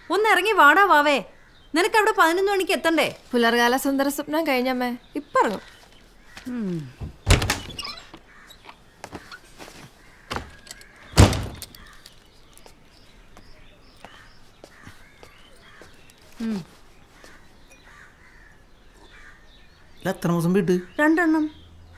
ഒന്ന് ഇറങ്ങി വാടാ വാവേ നിനക്ക് അവിടെ പതിനൊന്ന് മണിക്ക് എത്തണ്ടേ പുലർകാല സുന്ദര സ്വപ്നം കഴിഞ്ഞമ്മേ ഇപ്പറങ്ങും ഇല്ല എത്ര ദിവസം വീട്ട് രണ്ടെണ്ണം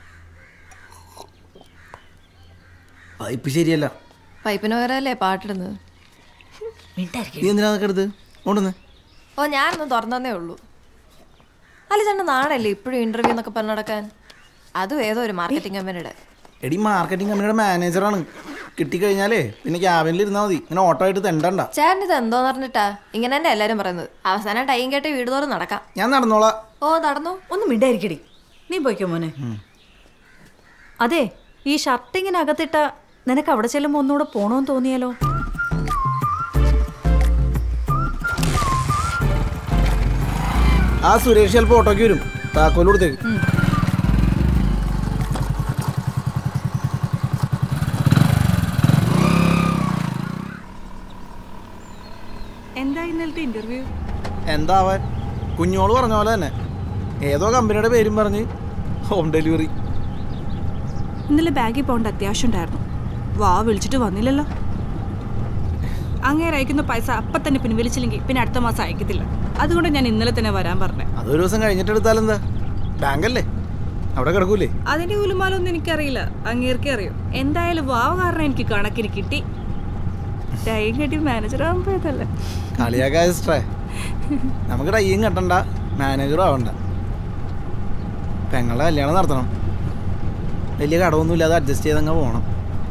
പൈപ്പ് ശരിയല്ല പൈപ്പിന് പകരമല്ലേ പാട്ടിടുന്നത് നീ എന്തിനാ അതൊക്കെ എടുത്ത് കൊണ്ടുവന്ന് ഓ ഞാനൊന്ന് തുറന്നേ ഉള്ളൂ അല്ല ചേട്ടൻ നാടല്ലേ ഇപ്പോഴും ഇന്റർവ്യൂ എന്നൊക്കെ പറഞ്ഞു നടക്കാൻ അതും ഏതോ ഒരു മാർക്കറ്റിംഗ് കമ്പനിയുടെ എടി മാർക്കറ്റിംഗ് കമ്പനിയുടെ മാനേജറാണ് കിട്ടിക്കഴിഞ്ഞാലേ പിന്നെ ക്യാബിനിൽ ഇരുന്നാൽ മതി ഇങ്ങനെ ഓട്ടോ ആയിട്ട് തെണ്ടണ്ട ചേട്ടൻ ഇത് എന്തോന്ന് പറഞ്ഞിട്ടാ ഇങ്ങനെ തന്നെ എല്ലാരും പറയുന്നത് അവസാനം ടൈം കേട്ട് വീട് തോറും നടക്കാം ഞാൻ നടന്നോളാം ഓ നടന്നു ഒന്ന് മിണ്ടായിരിക്കടി നീ പോയിക്കോ മോനെ അതെ ഈ ഷർട്ട് ഇങ്ങനെ അകത്തിട്ട നിനക്ക് അവിടെ ചെല്ലുമ്പോ ഒന്നുകൂടെ പോണോന്ന് തോന്നിയാലോ ആ സുരേഷ് ചിലപ്പോൾ ഓട്ടോയ്ക്ക് വരും താക്കോല് കൊടുത്തേക്ക് എന്താ ഇന്നലത്തെ ഇന്റർവ്യൂ എന്താവാൻ കുഞ്ഞോള് പറഞ്ഞ പോലെ തന്നെ ഏതോ കമ്പനിയുടെ പേരും പറഞ്ഞ് ഹോം ഡെലിവറി ഇന്നലെ ബാഗിൽ പോകേണ്ട അത്യാവശ്യം ഉണ്ടായിരുന്നു വാ വിളിച്ചിട്ട് വന്നില്ലല്ലോ അങ്ങേരെ അയക്കുന്ന പൈസ അപ്പം തന്നെ പിൻവലിച്ചില്ലെങ്കിൽ പിന്നെ അടുത്ത മാസം അയക്കത്തില്ല അതുകൊണ്ട് ഞാൻ ഇന്നലെ തന്നെ വരാൻ പറഞ്ഞേ അതൊരു ദിവസം കഴിഞ്ഞിട്ട് എടുത്താലെന്താ ബാങ്കല്ലേ അവിടെ കിടക്കൂലേ അതിന്റെ ഉലുമാലൊന്നും എനിക്കറിയില്ല അങ്ങേർക്കേ അറിയോ എന്തായാലും വാവ കാരണം എനിക്ക് കണക്കിന് കിട്ടി ടൈം കെട്ടി മാനേജർ ആകുമ്പോഴത്തല്ലേ കളിയാക്കാ സിസ്റ്ററേ നമുക്ക് ടൈയും കെട്ടണ്ട മാനേജറും ആവണ്ട പെങ്ങളുടെ കല്യാണം നടത്തണം വലിയ കടമൊന്നും ഇല്ലാതെ അഡ്ജസ്റ്റ് ചെയ്തങ്ങ് പോകണം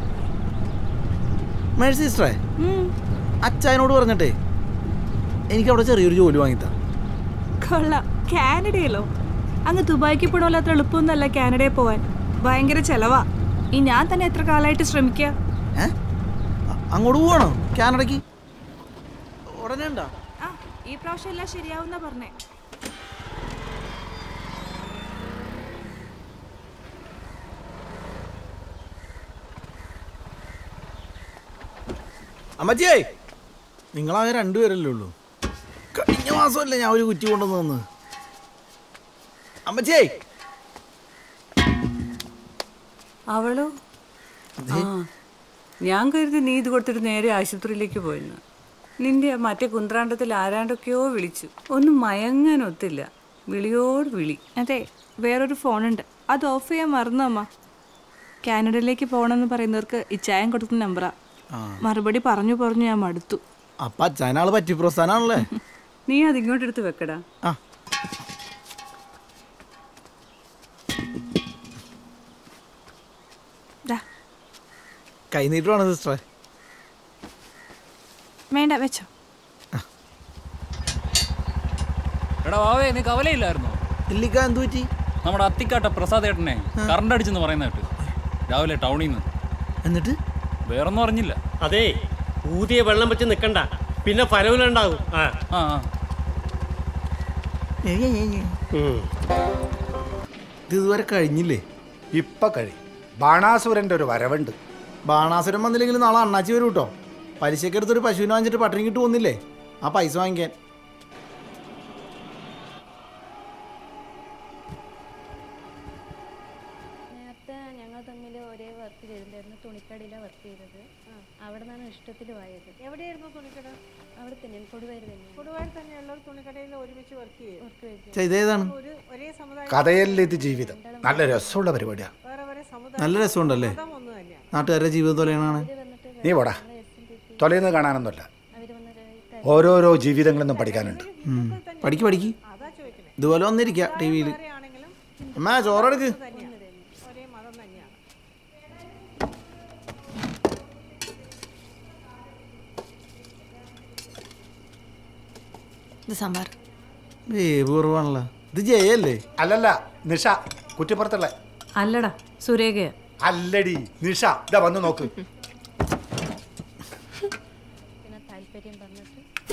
മേഴ്സി സിസ്റ്ററേ അച്ചായനോട് പറഞ്ഞിട്ടേ എനിക്ക് അവിടെ ചെറിയൊരു ജോലി വാങ്ങിത്താ കൊള്ളാം കാനഡയിലോ അങ്ങ് ദുബായിക്ക് പോകണമല്ലോ അത്ര എളുപ്പമൊന്നുമല്ല കാനഡയിൽ പോവാൻ ഭയങ്കര ചെലവാ ഈ ഞാൻ തന്നെ എത്ര കാലമായിട്ട് ശ്രമിക്കുക ഏ അ- അങ്ങോട്ട് പോവാണോ കാനഡയ്ക്ക് ഉടനെ ഉണ്ടോ ആ ഈ പ്രാവശ്യം എല്ലാം ശരിയാവുന്ന പറഞ്ഞേ അമ്മച്ചിയേ നിങ്ങളാകെ രണ്ടുപേരല്ലേ ഉള്ളൂ കഴിഞ്ഞ മാസമല്ലേ ഞാൻ ഒരു കുറ്റി കൊണ്ടുവന്ന് തന്നത് അമ്മച്ചിയേ അവളോ ആ ഞാൻ കരുതി നീ ഇത് കൊടുത്തിട്ട് നേരെ ആശുപത്രിയിലേക്ക് പോയെന്ന് നിന്റെ ആ മറ്റേ കുന്ത്രാണ്ടത്തിൽ ആരാണ്ടൊക്കെയോ വിളിച്ചു ഒന്നും മയങ്ങാനൊത്തില്ല വിളിയോട് വിളി അതെ വേറൊരു ഫോണുണ്ട് അത് ഓഫ് ചെയ്യാൻ മറന്നു അമ്മ കാനഡയിലേക്ക് പോകണമെന്ന് പറയുന്നവർക്ക് ഇച്ചായം കൊടുക്കുന്ന നമ്പറാ മറുപടി പറഞ്ഞു പറഞ്ഞു ഞാൻ മടുത്തു അപ്പൊ അച്ഛനാള് പറ്റി പ്രസ്ഥാനാണല്ലേ നീ അത് ഇങ്ങോട്ടെടുത്ത് വെക്കടാ ആ ദാ, കൈ നീട്ടുവാണ് സിസ്റ്ററെ വേണ്ട വെച്ചോ എടാ വാവേ നീ കവലയില്ലായിരുന്നോ ഇല്ലിക്ക എന്തു പറ്റി നമ്മുടെ അത്തിക്കാട്ട പ്രസാദ് ഏട്ടനെ കറണ്ട് അടിച്ചെന്ന് പറയുന്ന കേട്ട് രാവിലെ ടൗണിൽ നിന്ന് എന്നിട്ട് വേറൊന്നും അറിഞ്ഞില്ല അതെ ഊതിയ വെള്ളം വെച്ച് നിൽക്കണ്ട പിന്നെ ഫലവിലുണ്ടാകും ആ ആ ആ. ഉം. ഇത് ഇതുവരെ കഴിഞ്ഞില്ലേ ഇപ്പൊ കഴി ബാണാസുരന്റെ ഒരു വരവുണ്ട് ബാണാസുരം വന്നില്ലെങ്കിൽ നാളെ അണ്ണാച്ചി വരും കേട്ടോ പലിശക്ക് എടുത്തൊരു പശുവിനെ വാങ്ങിച്ചിട്ട് പട്ടിണി കിട്ടു വന്നില്ലേ ആ പൈസ വാങ്ങിക്കാൻ നേരത്തെ ഞങ്ങൾ തമ്മിൽ ഒരേ വർക്ക് ചെയ്തിട്ടുണ്ടായിരുന്നു തുണിക്കടയിലാണ് വർക്ക് ചെയ്തത് അവിടെ നിന്നാണ് ഇഷ്ടത്തിൽ പോയത് എവിടെയായിരുന്നു തുണിക്കട അവിടെ തന്നെ കൊടുവായൂർ തന്നെ കൊടുവായൂർ തന്നെയുള്ള ഒരു തുണിക്കടയിൽ ഒരുമിച്ച് വർക്ക് ചെയ്യും വർക്ക് ചെയ്തു ഛെ, ഇതേതാണ് ഒരു ഒരേ സമുദായം കഥയല്ല ഇത് ജീവിതം നല്ല രസമുള്ള പരിപാടിയാ വേറെ വേറെ സമുദായം നല്ല രസമുണ്ടല്ലേ മതം ഒന്നും തന്നെയാണ് നാട്ടുകാരുടെ ജീവിതം തൊലയണാണ് നീ പോടാ തൊലയുന്നത് കാണാനൊന്നുമല്ല ഓരോരോ ജീവിതങ്ങളൊന്നും പഠിക്കാനുണ്ട് പഠിക്ക് പഠിക്ക് ഇതുപോലെ വന്നിരിക്ക ടി വിയിൽ അമ്മ ചോറെടുക്ക് ഒരേ മതം തന്നെയാണ് ഇത് സാമ്പാർ വേവ് കുറവാണല്ലോ ഇത് ജയല്ലേ അല്ലല്ല നിഷ കുറ്റിപ്പുറത്തുള്ള അല്ലടാ സുരേഖയാ അല്ലടി നിഷ ഇതാ വന്ന് നോക്ക് പിന്നെ താല്പര്യം പറഞ്ഞിട്ട്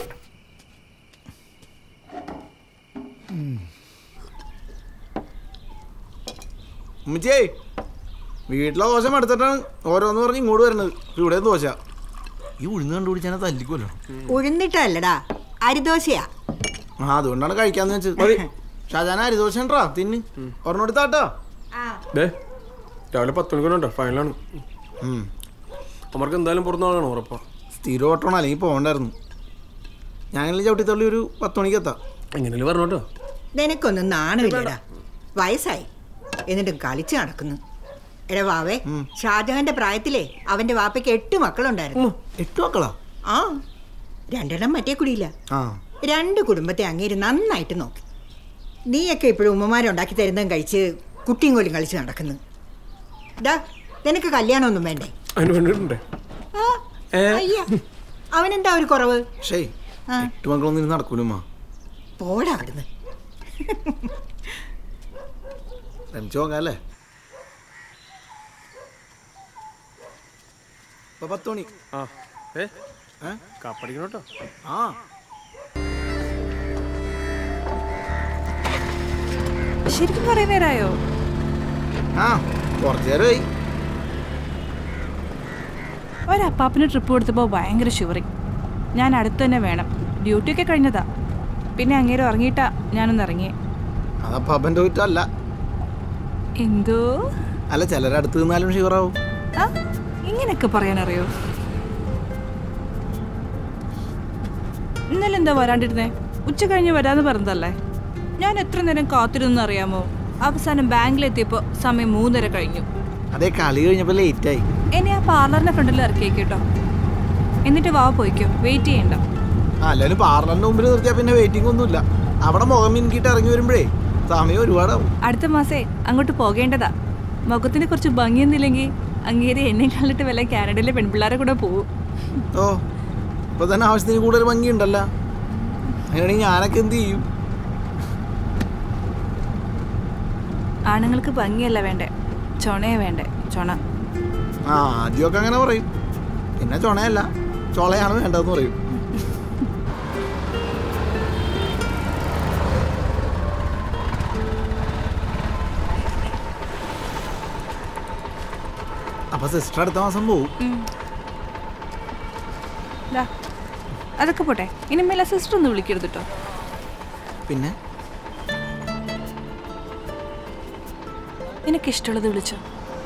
ഉമ്മച്ചേ വീട്ടിലെ ദോശ എടുത്തിട്ടാണ് ഓരോന്ന് പറഞ്ഞ് ഇങ്ങോട്ട് വരുന്നത് ഇപ്പൊ ഇവിടെ ദോശ ഈ ഉഴുന്ന് കണ്ടുപിടിച്ചാൽ തല്ലിക്കുമല്ലോ ഉഴുന്നിട്ടല്ലടാ അരിദോശയാ ആ അതുകൊണ്ടാണ് കഴിക്കാന്ന് വെച്ചത് ഷാജാന അരിദോശ ഉണ്ടാ തിന്ന് ഒരെണ്ണം എടുത്താട്ടോ ദേ രാവിലെ പത്ത് മണിക്കൂറുണ്ടോ ഫൈനലാണ് അവർക്ക് എന്തായാലും പുറത്തു പോകണം ഉറപ്പാ സ്ഥിരം ഓട്ടണം അല്ലെങ്കിൽ പോകണ്ടായിരുന്നു ഞങ്ങൾ ചവിട്ടിത്തള്ളി ഒരു പത്ത് മണിക്ക് എത്താം എങ്ങനെയാലും പറഞ്ഞോട്ടോ നിനക്കൊന്നും നാണമില്ലടാ വയസ്സായി എന്നിട്ടും കളിച്ച് നടക്കുന്നു എടാ വാവേ ഷാജഹാന്റെ പ്രായത്തിലേ അവന്റെ വാപ്പയ്ക്ക് എട്ട് മക്കളുണ്ടായിരുന്നു എട്ട് മക്കളാ ആ രണ്ടെണ്ണം മറ്റേ കുടിയില്ല ആ രണ്ട് കുടുംബത്തെ അങ്ങേര് നന്നായിട്ട് നോക്കി നീയൊക്കെ ഇപ്പോഴും ഉമ്മമാരുണ്ടാക്കി തരുന്നതും കഴിച്ച് കുട്ടിയും കോലും കളിച്ച് നടക്കുന്നു ഡാ നിനക്ക് കല്യാണമൊന്നും വേണ്ടേ അതിന് വേണ്ടിയിട്ടുണ്ടേ ആ, അയ്യ അവനെന്താ ഒരു കുറവ് ഷേ ആ, എട്ട് മക്കളൊന്നും ഇരുന്ന് നടക്കൂലമ്മ പോടാ അവിടുന്ന് ശ്രമിച്ചു നോക്കാം അല്ലേ ഇപ്പൊ പത്ത് മണി ആ ഏ ഏ? കാപ്പടിക്കണം കേട്ടോ ആ ശരിക്കും കുറേ നേരമായോ ആ കുറച്ചു നേരമായി ഒരപ്പാപ്പിന് ട്രിപ്പ് കൊടുത്തപ്പോൾ ഭയങ്കര ഷിവറിങ് ഞാൻ അടുത്ത് തന്നെ വേണം ഡ്യൂട്ടിയൊക്കെ കഴിഞ്ഞതാ പിന്നെ അങ്ങേരെ ഉറങ്ങിയിട്ടാ ഞാനൊന്ന് ഇറങ്ങിയേ അതപ്പ അപ്പൻ്റെ കുറ്റമല്ല എന്തോ അല്ല ചിലരടുത്ത് നിന്നാലും ഷുവറാവും ആ ഇങ്ങനെയൊക്കെ പറയാനറിയോ ഇന്നലെ എന്താ വരാണ്ടിരുന്നേ ഉച്ച കഴിഞ്ഞ് വരാന്ന് പറഞ്ഞതല്ലേ ഞാൻ എത്ര നേരം കാത്തിരുന്നു അറിയാമോ അവസാനം ബാങ്കിലെത്തിയപ്പോൾ സമയം മൂന്നര കഴിഞ്ഞു അതേ കളി കഴിഞ്ഞപ്പോൾ ലേറ്റായി എന്നെ ആ പാർലറിന്റെ ഫ്രണ്ടിൽ ഇറക്കിയേക്ക് കേട്ടോ എന്നിട്ട് വാ പോയിക്കോ വെയിറ്റ് ചെയ്യണ്ട ആ അല്ലാലും പാർലറിന്റെ മുമ്പിൽ നിർത്തിയാൽ പിന്നെ വെയിറ്റിംഗ് ഒന്നുമില്ല അവിടെ മുഖം മിനുക്കിയിട്ട് ഇറങ്ങി വരുമ്പോഴേ സമയം ഒരുപാടാവും അടുത്ത മാസേ അങ്ങോട്ട് പോകേണ്ടതാ മുഖത്തിന് കുറച്ച് ഭംഗിയൊന്നുമില്ലെങ്കിൽ അങ്ങേരെ എന്നെ കണ്ടിട്ട് വല്ല കാനഡയിലെ പെൺപിള്ളേരെ കൂടെ പോവും ഓ ഇപ്പൊ തന്നെ ആവശ്യത്തിന് കൂടുതൽ ഭംഗിയുണ്ടല്ലോ അങ്ങനെയാണെങ്കിൽ ഞാനൊക്കെ എന്ത് ചെയ്യും ആണുങ്ങൾക്ക് ഭംഗിയല്ല വേണ്ടേ ചൊണയെ വേണ്ടേ ചൊണ ആ ആദ്യമൊക്കെ അങ്ങനെ പറയും പിന്നെ ചുണയല്ല ചൊളയാണ് വേണ്ടതെന്ന് പറയും അപ്പൊ സിസ്റ്റർ അടുത്ത മാസം പോവും ദാ, അതൊക്കെ പോട്ടെ ഇനി മേലെ സിസ്റ്റർ ഒന്ന് വിളിക്കരുത് കേട്ടോ പിന്നെ നിനക്ക് ഇഷ്ടമുള്ളത് വിളിച്ചോ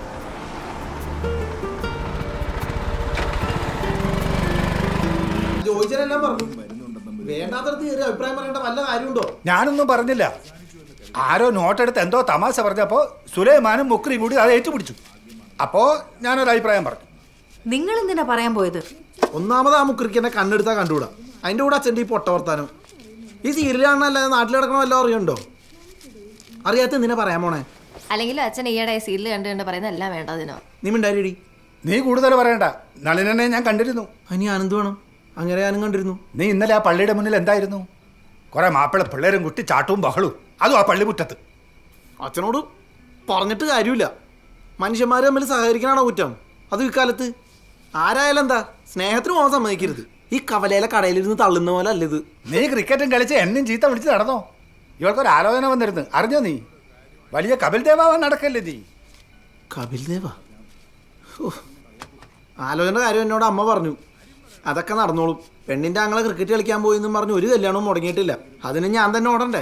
ജോയിച്ചനെല്ലാം പറഞ്ഞു വേണ്ടാത്തടത്ത് കയറി അഭിപ്രായം പറയേണ്ട വല്ല കാര്യമുണ്ടോ ഞാനൊന്നും പറഞ്ഞില്ല ആരോ നോട്ടെടുത്ത് എന്തോ തമാശ പറഞ്ഞപ്പോൾ സുലൈമാനും മുക്രിയും കൂടി അത് ഏറ്റുപിടിച്ചു അപ്പോൾ ഞാനൊരു അഭിപ്രായം പറഞ്ഞു നിങ്ങൾ എന്തിനാ പറയാൻ പോയത് ഒന്നാമത് ആ മുക്രിക്ക് എന്നെ കണ്ണെടുത്താൽ കണ്ടുകൂടാ അതിൻ്റെ കൂടെ അച്ഛൻ്റെ ഈ പൊട്ട വർത്താനം ഈ സീരിയൽ കാണാനല്ലാതെ നാട്ടിൽ കിടക്കണ വല്ലതും അറിയണ്ടോ അറിയാത്ത എന്തിനാ പറയാൻ പോണേ അല്ലെങ്കിലും അച്ഛൻ ഈയിടെ സീരിയൽ കണ്ട് കണ്ട് പറയുന്ന എല്ലാം വേണ്ടതിനോ നീ മിണ്ടാരിടി നീ കൂടുതൽ പറയണ്ട നളിനെ ഞാൻ കണ്ടിരുന്നു അതിന് ഞാനെന്ത് വേണം അങ്ങനെ ഞാനും കണ്ടിരുന്നു നീ ഇന്നലെ ആ പള്ളിയുടെ മുന്നിൽ എന്തായിരുന്നു കുറെ മാപ്പിള പിള്ളേരും കുട്ടി ചാട്ടവും ബഹളവും അതും ആ പള്ളിമുറ്റത്ത് അച്ഛനോട് പറഞ്ഞിട്ട് കാര്യമില്ല മനുഷ്യന്മാർ തമ്മിൽ സഹകരിക്കണാണോ കുറ്റം അത് ഇക്കാലത്ത് ആരായാലും എന്താ സ്നേഹത്തിന് പോകാൻ സമ്മതിക്കരുത് ഈ കവലയിലെ കടയിലിരുന്ന് തള്ളുന്ന പോലെ അല്ല ഇത് നീ ക്രിക്കറ്റും കളിച്ച് എന്നും ചീത്ത വിളിച്ച് നടന്നോ ഇവൾക്കൊരു ആലോചന വന്നിരുന്നു അറിഞ്ഞോ നീ വലിയ കപിൽ ദേവാവാൻ നടക്കല്ലേ നീ കപിൽ ദേവ ആലോചന കാര്യം എന്നോട് അമ്മ പറഞ്ഞു അതൊക്കെ നടന്നോളും പെണ്ണിന്റെ ആങ്ങളെ ക്രിക്കറ്റ് കളിക്കാൻ പോയി എന്നും പറഞ്ഞ് ഒരു കല്യാണവും മുടങ്ങിയിട്ടില്ല അതിന് ഞാൻ തന്നെ ഓടണ്ടേ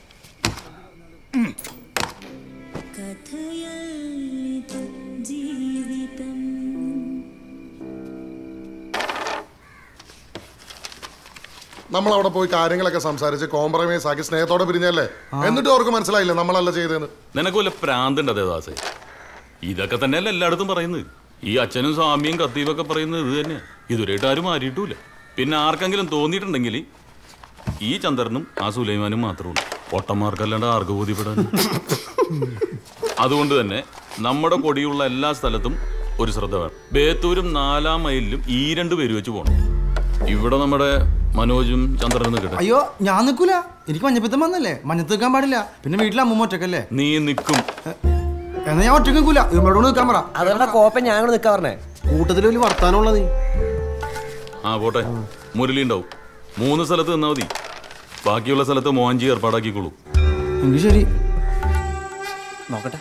നമ്മൾ അവിടെ പോയി കാര്യങ്ങളൊക്കെ സംസാരിച്ച് കോംപ്രമൈസ് ആക്കി സ്നേഹത്തോടെ പിരിഞ്ഞല്ലേ എന്നിട്ട് അവർക്ക് മനസ്സിലായില്ല നമ്മളല്ല ചെയ്തതെന്ന് നിനക്ക് വല്ല പ്രാന്തുണ്ട് ദേവദാസേ ഇതൊക്കെ തന്നെയല്ല എല്ലായിടത്തും പറയുന്നത് ഈ അച്ഛനും സ്വാമിയും കത്തീവും ഒക്കെ പറയുന്നത് ഇത് തന്നെ ഇതുവരെയായിട്ട് ആരും മാറിയിട്ടില്ല പിന്നെ ആർക്കെങ്കിലും തോന്നിയിട്ടുണ്ടെങ്കിൽ ഈ ചന്ദ്രനും ആ സുലൈമാനും മാത്രമേ പൊട്ടന്മാർക്കല്ലാണ്ട് ആർക്ക് ബോധ്യപ്പെടാൻ അതുകൊണ്ട് തന്നെ നമ്മുടെ കൊടിയുള്ള എല്ലാ സ്ഥലത്തും ഒരു ശ്രദ്ധ വേണം ബേത്തൂരും നാലാം മൈലിലും ഈ രണ്ട് പേര് വെച്ച് പോകണം ഇവിടെ നമ്മുടെ മനോജും ചന്ദ്രനും നിൽക്കട്ടെ അയ്യോ ഞാൻ നിൽക്കൂല എനിക്ക് മഞ്ഞപ്പിത്തം വന്നല്ലേ മഞ്ഞത്ത് നിൽക്കാൻ പാടില്ല പിന്നെ വീട്ടിൽ അമ്മൂമ്മ ഒറ്റക്കല്ലേ നീ നിൽക്കും എന്നാ ഞാൻ ഒറ്റ നിൽക്കൂല ഇവരോട് നിൽക്കാൻ പറ അതുകൊണ്ടാ കോപ്പ ഞാൻ നിൽക്കാൻ പറഞ്ഞേ കൂട്ടത്തിൽ വലിയ വർത്താനമുള്ളത് ആ പോട്ടെ മുരളി ഉണ്ടാവും മൂന്ന് സ്ഥലത്ത് നിന്നാ മതി ബാക്കിയുള്ള സ്ഥലത്ത് മോഹൻജി ഏർപ്പാടാക്കിക്കോളൂ എങ്കിൽ ശരി നോക്കട്ടെ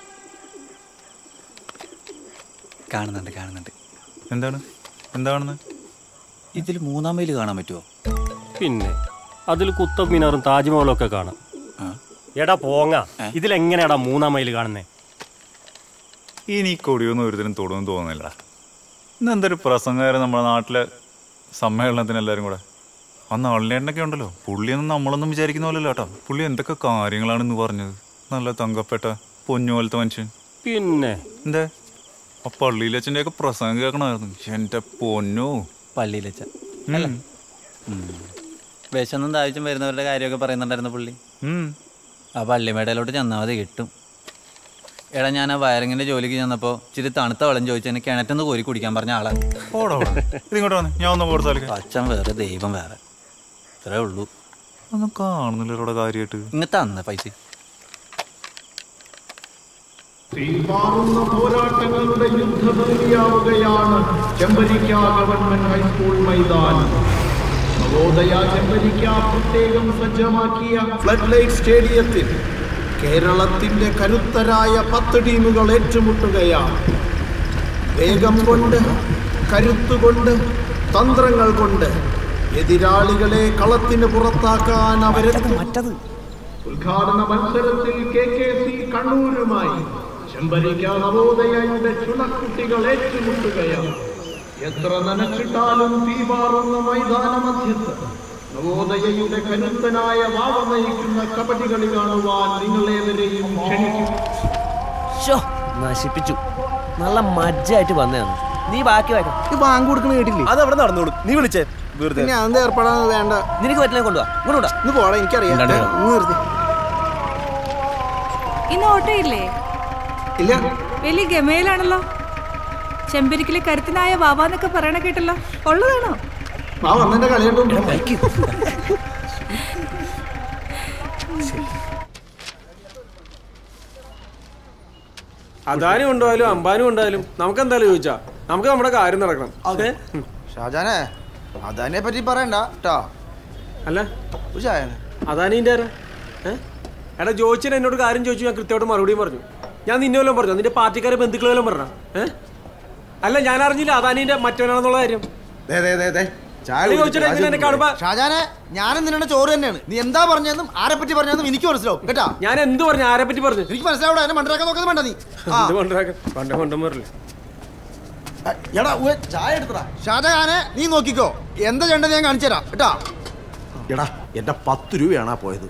കാണുന്നുണ്ട് കാണുന്നുണ്ട് എന്താണ് എന്താണെന്ന് ഇതിൽ മൂന്നാം മൈൽ കാണാൻ പറ്റുമോ പിന്നെ അതിൽ കുത്തബ് മിനാറും താജ്മഹലും ഒക്കെ കാണാം എടാ പോങ്ങ ഇതിലെങ്ങനെയാടാ മൂന്നാം മൈൽ കാണുന്നേ ഇനി കൊടിയൊന്നും ഒരുതരം തൊടുമെന്ന് തോന്നുന്നില്ല ഇന്നെന്തൊരു പ്രസംഗമായിരുന്നു നമ്മുടെ നാട്ടിലെ സമ്മേളനത്തിന് എല്ലാവരും കൂടെ അന്ന് ആളിലേട്ടനൊക്കെ ഉണ്ടല്ലോ പുള്ളിയൊന്നും നമ്മളൊന്നും വിചാരിക്കുന്ന പോലല്ലോ കേട്ടോ പുള്ളി എന്തൊക്കെ കാര്യങ്ങളാണ് ഇന്ന് പറഞ്ഞത് നല്ല തങ്കപ്പെട്ട പൊന്നു പോലത്തെ മനുഷ്യൻ പിന്നെ എന്തേ ആ പള്ളിയിലച്ഛൻ്റെ ഒക്കെ പ്രസംഗം കേൾക്കണമായിരുന്നു എന്റെ പൊന്നു പള്ളിയിലച്ഛൻ വിശന്നും താഴ്ചയും വരുന്നവരുടെ കാര്യമൊക്കെ പറയുന്നുണ്ടായിരുന്നു പുള്ളി ആ പള്ളിമേടയിലോട്ട് ചെന്നാൽ മതി കിട്ടും എടാ ഞാൻ ആ വയറിങ്ങിന്റെ ജോലിക്ക് ചെന്നപ്പോൾ ഇച്ചിരി തണുത്ത വെള്ളം ചോദിച്ചു എന്നെ കിണറ്റിന്ന് കോരി കുടിക്കാൻ പറഞ്ഞ ആളാ ഇതിങ്ങോട്ട് വന്നേ ഞാൻ ഒന്ന് കൊടുത്താലേ അച്ഛൻ വേറെ ദൈവം വേറെ ഇത്രേ ഉള്ളൂ ഒന്നും കാണുന്നില്ല ഇവിടെ കാര്യമായിട്ട് ഇങ്ങ് തന്ന പൈസ തീർമാറുന്ന പോരാട്ടങ്ങളുടെ യുദ്ധഭൂമിയാവുകയാണ് ചെമ്പരിക്ക ഗവൺമെന്റ് ഹൈസ്കൂൾ മൈതാനം നവോദയ ചെമ്പരിക്ക പ്രത്യേകം സജ്ജമാക്കിയ ഫ്ലഡ് ലൈറ്റ് സ്റ്റേഡിയത്തിൽ കേരളത്തിന്റെ കരുത്തരായ പത്ത് ടീമുകൾ ഏറ്റുമുട്ടുകയാണ് വേഗം കൊണ്ട് കരുത്തുകൊണ്ട് തന്ത്രങ്ങൾ കൊണ്ട് എതിരാളികളെ കളത്തിന് പുറത്താക്കാൻ അവരെത്തും ഉദ്ഘാടന മത്സരത്തിൽ കെ കെ സി കണ്ണൂരുമായി ചെമ്പരിക്ക നവോദയയുടെ ചുണക്കുട്ടികൾ ഏറ്റുമുട്ടുകയാണ് എത്ര നനച്ചിട്ടാലും തീപാറുന്ന മൈതാന മധ്യത്ത് നവോദയയുടെ കരുത്തനായ വാവ നയിക്കുന്ന കബഡി കളി കാണുവാൻ നിങ്ങളേവരെയും ക്ഷണിക്കും ശോ, നശിപ്പിച്ചു നല്ല മജ്ജായിട്ട് വന്നതാണ് നീ ബാക്കി വായിക്കാം ഈ ബാങ്ക് കൊടുക്കണ കേട്ടില്ലേ അത് അവിടെ നടന്നോളൂ നീ വിളിച്ചേ വെറുതെ പിന്നെ അതെന്താ ഏർപ്പെടാൻ വേണ്ട നിനക്ക് പറ്റില്ല കൊണ്ടുവാ ഇങ്ങോട്ടാ ഇന്ന് പോടാ എനിക്കറിയാം ഇണ്ടാണ്ട് ഏ, ഒന്ന് നിർത്തി ഇന്ന് ഓട്ടോ ഇല്ലേ ഇല്ല വലിയ ഗമയിലാണല്ലോ ചെമ്പരിക്കിലെ കരുത്തനായ വാവാന്നൊക്കെ പറയണ കേട്ടല്ലോ ഉള്ളതാണോ ആ വന്നെന്റെ കളി കണ്ടു അദാനി കൊണ്ടുപോയാലും അംബാനി കൊണ്ടുപോയാലും നമുക്ക് എന്തായാലും ചോദിച്ചാ നമുക്ക് നമ്മുടെ കാര്യം നടക്കണം അതെ ഷാജാനെ അദാനെ പറ്റി പറയണ്ട കേട്ടോ അല്ല ഒരു ചായനെ അദാനിന്റെ ആരാ ഏ? എടാ ജോയിച്ചൻ എന്നോട് കാര്യം ചോദിച്ചു ഞാൻ കൃത്യമായിട്ട് മറുപടിയും പറഞ്ഞു ഞാൻ നിന്നെ വല്ലതും പറഞ്ഞു നിന്റെ പാർട്ടിക്കാരെ ബന്ധുക്കളെ വല്ലതും പറഞ്ഞ ഏഹ് അല്ല ഞാൻ അറിഞ്ഞില്ല അദാനിന്റെ മറ്റവനാണെന്നുള്ള കാര്യം ദേ, ദേ, ദേ, ദേ. ചായ നീ കുടിച്ച് ചോദിച്ചിട്ട് എങ്ങനെ എന്നെ കാണുമ്പോ ഷാജാനെ ഞാനും നിന്നെ ചോറ് തന്നെയാണ് നീ എന്താ പറഞ്ഞതെന്നും ആരെ പറ്റി പറഞ്ഞതെന്നും എനിക്ക് മനസ്സിലാവും കേട്ടാ ഞാൻ എന്ത് പറഞ്ഞു ആരെ പറ്റി പറഞ്ഞു എനിക്ക് മനസ്സിലാവിടെ എന്നെ മണ്ടരാക്കാൻ നോക്കുന്നത് വേണ്ട നീ ആ. എന്ത് കൊണ്ടുവരാൻ പണ്ട് കൊണ്ടുവരില്ലേ എടാ ഉവ്വ് ചായ എടുത്തടാ ഷാജഹാനെ നീ നോക്കിക്കോ എന്താ ചെയ്യേണ്ടത് ഞാൻ കാണിച്ചു തരാം കേട്ടാ എടാ എന്റെ പത്ത് രൂപയാണ് ആ പോയത്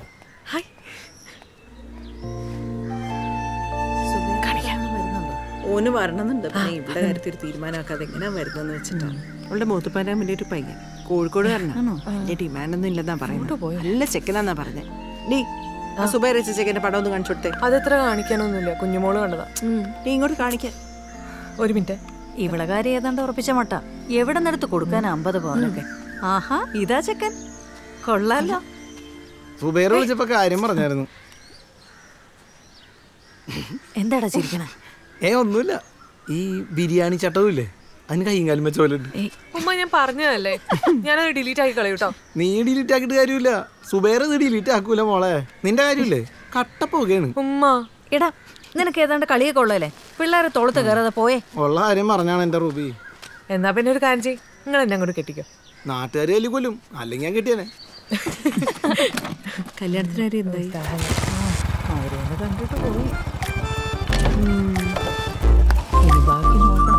ഓന് വരണമെന്നുണ്ട് പിന്നെ ഇവിടെ കാര്യത്തിൽ ഒരു തീരുമാനമാക്കാതെ എങ്ങനെയാ വരുന്നതെന്ന് വെച്ചിട്ടാണ് അവളുടെ മൂത്തുപ്പാരാൻ വേണ്ടി ഒരു പയ്യൻ കോഴിക്കോട് വരണം വലിയ ഡിമാൻഡൊന്നും ഇല്ലെന്നാ പറയുന്നത് നല്ല ചെക്കനാന്നാ പറഞ്ഞത് നീ ആ സുബൈർ വെച്ച ചെക്കന്റെ പടം ഒന്ന് കാണിച്ചു കൊടുത്തേ അതെത്ര കാണിക്കാനൊന്നുമില്ല കുഞ്ഞുമോള് കണ്ടതാ നീ ഇങ്ങോട്ട് കാണിക്കാൻ ഒരു മിനിറ്റ് ഇവളെ കാര്യം ഏതാണ്ട് ഉറപ്പിച്ച മട്ട എവിടെ നിന്നെടുത്ത് കൊടുക്കാൻ അമ്പത് പവനൊക്കെ ആഹാ ഇതാ ചെക്കൻ കൊള്ളാലോ സുബൈർ വിളിച്ചപ്പോ കാര്യം പറഞ്ഞായിരുന്നു എന്താടാ ചിരിക്കണേ ഏ ഒന്നുമില്ല ഈ ബിരിയാണി ചട്ടവും ഇല്ലേ അതിന് കൈയും കാലും വെച്ച പോലെ ഉണ്ട് ഉമ്മ ഞാൻ പറഞ്ഞതല്ലേ ഞാനത് ഡിലീറ്റ് ആക്കി കളയൂട്ടോ നീ ഡിലീറ്റ് ആക്കിയിട്ട് കാര്യമില്ല സുബൈർ ഇത് ഡിലീറ്റ് ആക്കൂല മോളെ നിന്റെ കാര്യമില്ലേ കട്ടപ്പോകയാണ് ഉമ്മ എടാ നിനക്ക് ഏതാണ്ട് കളിയൊക്കെ ഉള്ളല്ലേ പിള്ളേരെ തോളത്ത് കയറാതെ പോയേ ഉള്ള കാര്യം പറഞ്ഞാണ് എന്റെ റൂബി എന്നാ പിന്നെ ഒരു കാര്യം ചെയ്യ് നിങ്ങൾ എന്നെ അങ്ങോട്ട് കെട്ടിക്കോ നാട്ടുകാർ കല്ലി കൊല്ലും അല്ലെങ്കിൽ ഞാൻ കിട്ടിയനെ കല്യാണത്തിന് കാര്യം എന്തായി അവരൊന്ന് കണ്ടിട്ട് പോയി ഉം. ഇനി ബാക്കി നോക്കണം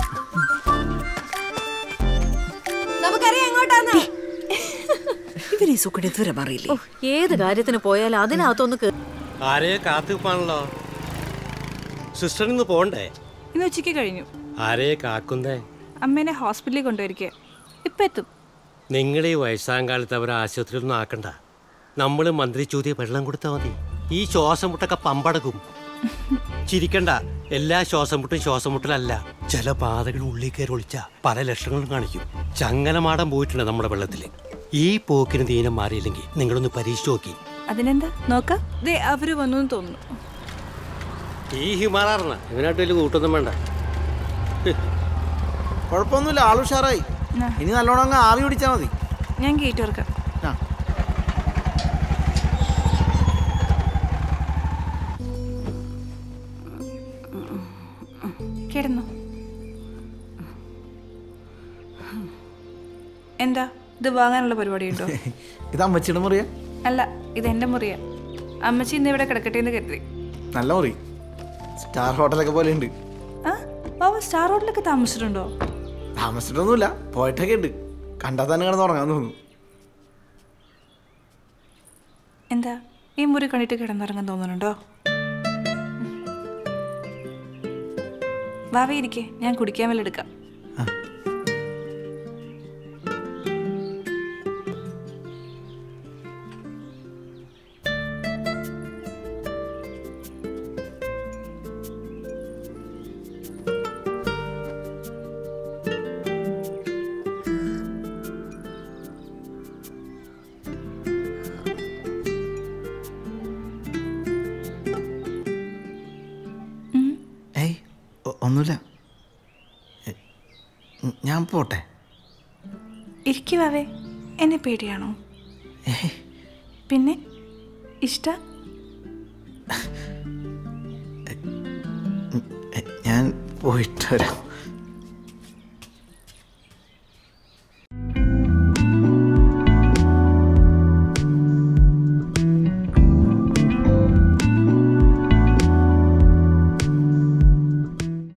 നമുക്കറിയാം എങ്ങോട്ടാന്ന് ഇവര് ഈ സുഖം ഇതുവരെ മാറിയില്ലേ ഓ, ഏത് കാര്യത്തിന് പോയാലും അതിനകത്തൊന്ന് കേ- ആരെയോ കാത്തുപ്പാണല്ലോ സിസ്റ്ററിൽ നിന്ന് പോണ്ടേ ഇന്ന് ഉച്ചയ്ക്ക് കഴിഞ്ഞു ആരെയെ കാക്കുന്നേ അമ്മേനെ ഹോസ്പിറ്റലിൽ കൊണ്ടുവരിക ഇപ്പം എത്തും നിങ്ങളെ ഈ വയസ്സാം കാലത്ത് അവരെ ആശുപത്രിയിൽ ഒന്നും ആക്കണ്ട നമ്മൾ മന്ത്രി ചോദ്യം വെള്ളം കൊടുത്താൽ മതി ഈ ശ്വാസം മുട്ടൊക്കെ പമ്പടക്കും ചിരിക്കണ്ട എല്ലാ ശ്വാസം മുട്ടും ശ്വാസം മുട്ടലല്ല ചില പാതകൾ ഉള്ളിൽ കയറി ഒളിച്ച പല ലക്ഷണങ്ങളും കാണിക്കും ചങ്ങലമാടം പോയിട്ടുണ്ട് നമ്മുടെ വെള്ളത്തിൽ ഈ പോക്കിന് ദീനം മാറിയില്ലെങ്കിൽ നിങ്ങളൊന്ന് പരീക്ഷിച്ച് നോക്കി അതിനെന്താ നോക്കാം ദേ അവര് വന്നു എന്ന് തോന്നുന്നു ഈ ഹിമാറാറിന ഇവനായിട്ട് വലിയ കൂട്ടൊന്നും വേണ്ട കുഴപ്പമൊന്നുമില്ല ആൾ ഉഷാറായി ഇനി നല്ലോണം അങ്ങ് ആവി പിടിച്ചാൽ മതി ഞാൻ ഗേറ്റ് തുറക്കാം ആ. കിടന്നു എന്താ ഇത് വാങ്ങാനുള്ള പരിപാടിയുണ്ടോ ഇത് അമ്മച്ചിയുടെ മുറിയാ അല്ല ഇത് എൻ്റെ മുറിയാ അമ്മച്ചി ഇന്ന് ഇവിടെ കിടക്കട്ടെ എന്ന് കരുതി നല്ല മുറി സ്റ്റാർ ഹോട്ടലൊക്കെ പോലെ ഉണ്ട് ആ ബാബ സ്റ്റാർ ഹോട്ടലൊക്കെ താമസിച്ചിട്ടുണ്ടോ താമസിച്ചിട്ടൊന്നുമില്ല പോയിട്ടൊക്കെ ഉണ്ട് കണ്ടാൽ തന്നെ കിടന്ന് ഉറങ്ങാൻ തോന്നുന്നു എന്താ ഈ മുറി കണ്ടിട്ട് കിടന്നിറങ്ങാൻ തോന്നുന്നുണ്ടോ വാവേ ഇരിക്കേ ഞാൻ കുടിക്കാൻ വല്ല എടുക്കാം ഏയ് ഒ- ഒന്നുമില്ല എ, ഉം, ഞാൻ പോട്ടെ ഇരിക്കു വാവേ എന്നെ പേടിയാണോ പിന്നെ ഇഷ്ട എ, ഞാൻ പോയിട്ട് വരാം